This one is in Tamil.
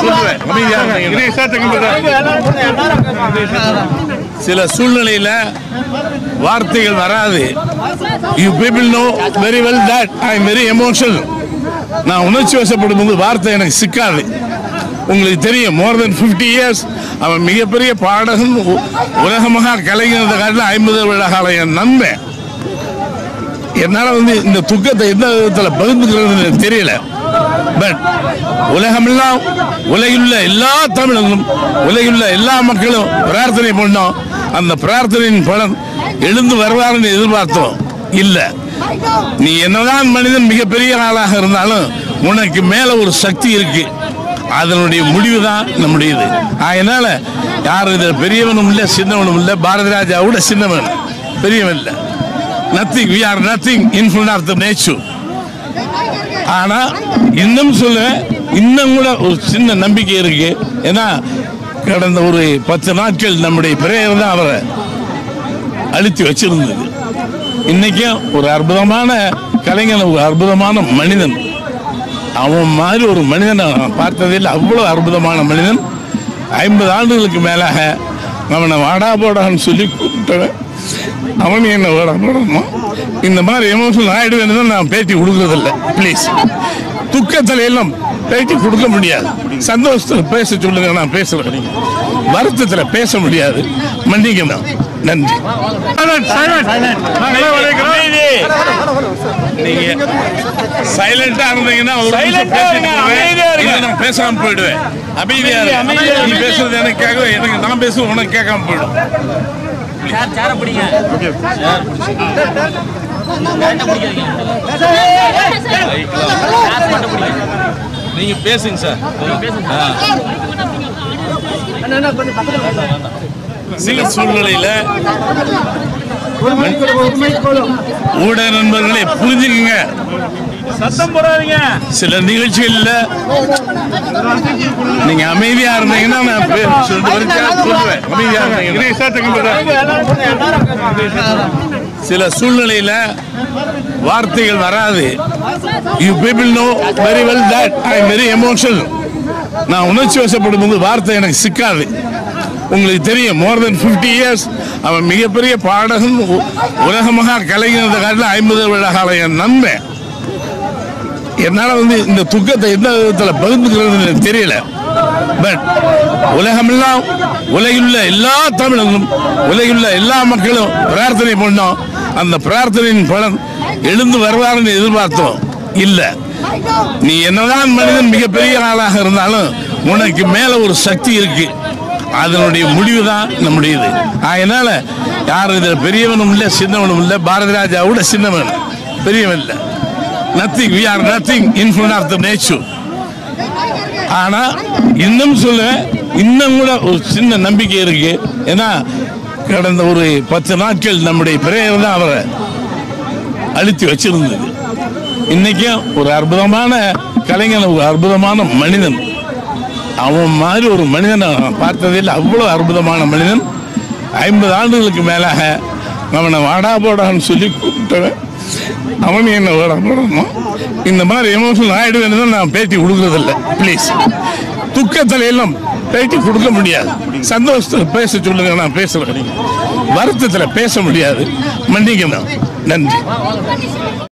சொல்லுவேன் அமைதியா சில சூழ்நிலையில வார்த்தைகள் வராது you people know very well that I am very emotional நான் உணர்ச்சி வசப்படும் போது வார்த்தை எனக்கு சிக்காது உங்களுக்கு தெரியும் மோர் தென் 50 இயர்ஸ் அவன் மிகப்பெரிய பாடகன் உ- உலகமாக கலைஞர் காட்டில் ஐம்பது விழா காலம் என் நண்பன் என்னால வந்து இந்த துக்கத்தை எந்த விதத்தில் பகிர்ந்துக்கிறதுன்னு எனக்கு தெரியல பட் உலகமெல்லாம் உலகிலுள்ள எல்லா தமிழர்களும் உலகிலுள்ள எல்லா மக்களும் பிரார்த்தனை பண்ணோம் அந்த பிரார்த்தனையின் பலன் எழுந்து வருவார்னு எதிர்பார்த்தோம் இல்ல நீ என்னதான் மனிதன் மிகப்பெரிய ஆளாக இருந்தாலும் உனக்கு மேல ஒரு சக்தி இருக்கு அதனுடைய முடிவு தான் நம்முடையது அதனால யாரும் இதில் பெரியவனும் இல்லை சின்னவனும் இல்லை பாரதி ராஜா கூட சின்னவன் பெரியவன் இல்லை nothing we are nothing in front of the nature ஆனா இன்னும் சொல்ல இன்னும் கூட ஒரு சின்ன நம்பிக்கை இருக்கு ஏன்னா கடந்த ஒரு பத்து நாட்கள் நம்முடைய பிரேயர் தான் அவரை அழுத்தி வச்சிருந்தது இன்னைக்கும் ஒரு அற்புதமான கலைஞன் ஒரு அற்புதமான மனிதன் அவன் மாதிரி ஒரு மனிதனை நான் பார்த்ததில் அவ்வளோ அற்புதமான மனிதன் ஐம்பது ஆண்டுகளுக்கு மேலாக அவனை வாடா போடான்னு சொல்லி கூப்பிட்டவன் அவன் என்ன வாடா போடணும் இந்த மாதிரி எமோஷனல் ஆயிடுவேன்னு தான் நான் பேட்டி கொடுக்கறதில்ல ப்ளீஸ் துக்கத்தில் எல்லாம் பேட்டி கொடுக்க முடியாது சந்தோஷத்தில் பேச சொல்லுங்க நான் பேசுறேன் வருத்தத்தில் பேச முடியாது மன்னிக்கணும் நன்றி நீங்க சைலண்டா இருந்தீங்கன்னா ஒரு நிமிஷம் பேசிட்டு போவேன். இல்ல, நான் பேசாம போயிடுவேன் அமைதியா இரு. நீ பேசுறது எனக்கு கேட்க எனக்கு நான் பேசுவேன் உனக்கு கேட்காம போயிடும் நீங்க பேசுங்க சார் சில சூழ்நிலையில ஊடக நண்பர்களே புரிஞ்சுக்குங்க சத்தம் போடாதீங்க சில நிகழ்ச்சிகள்ல நீங்க அமைதியா இருந்தீங்கன்னா நான் பே- சொல்லிட்டு வரைக்கும் சொல்லுவேன் அமைதியா இருந்தீங்கன்னா சில சூழ்நிலையில வார்த்தைகள் வராது you people know very well that I am very emotional நான் உணர்ச்சி வசப்படும் போது வார்த்தை எனக்கு சிக்காது உங்களுக்கு தெரியும் மோர் தென் 50 இயர்ஸ் அவன் மிகப்பெரிய பாடகன் உ- உலகமாக கலைஞர் காட்டில் ஐம்பது விழா காலம் என் நண்பன் என்னால வந்து இந்த துக்கத்தை எந்த விதத்தில் பகிர்ந்துக்கிறதுன்னு எனக்கு தெரியல பட் உலகமெல்லாம் உலகிலுள்ள எல்லா தமிழர்களும் உலகிலுள்ள எல்லா மக்களும் பிரார்த்தனை பண்ணோம் அந்த பிரார்த்தனையின் பலன் எழுந்து வருவார்னு எதிர்பார்த்தோம் இல்ல நீ என்னதான் மனிதன் மிகப்பெரிய ஆளாக இருந்தாலும் உனக்கு மேல ஒரு சக்தி இருக்கு அதனுடைய முடிவு தான் நம்முடையது அதனால யாரும் இதில் பெரியவனும் இல்லை சின்னவனும் இல்லை பாரதி ராஜா கூட சின்னவன் பெரியவன் இல்லை nothing we are nothing in front of the nature ஆனா இன்னும் சொல்ல இன்னும் கூட ஒரு சின்ன நம்பிக்கை இருக்கு ஏன்னா கடந்த ஒரு பத்து நாட்கள் நம்முடைய பிரேயர் தான் அவரை அழுத்தி வச்சிருந்தது இன்னைக்கும் ஒரு அற்புதமான கலைஞன் ஒரு அற்புதமான மனிதன் அவன் மாதிரி ஒரு மனிதனை நான் பார்த்ததில் அவ்வளோ அற்புதமான மனிதன் ஐம்பது ஆண்டுகளுக்கு மேலாக அவனை வாடா போடான்னு சொல்லி கூப்பிட்டவன் அவன் என்ன வாடா போடணும் இந்த மாதிரி எமோஷனல் ஆயிடுவேன்னு தான் நான் பேட்டி கொடுக்கறதில்ல ப்ளீஸ் துக்கத்தில் எல்லாம் பேட்டி கொடுக்க முடியாது சந்தோஷத்தில் பேச சொல்லுங்க நான் பேசுறேன் வருத்தத்தில் பேச முடியாது மன்னிக்கணும் நன்றி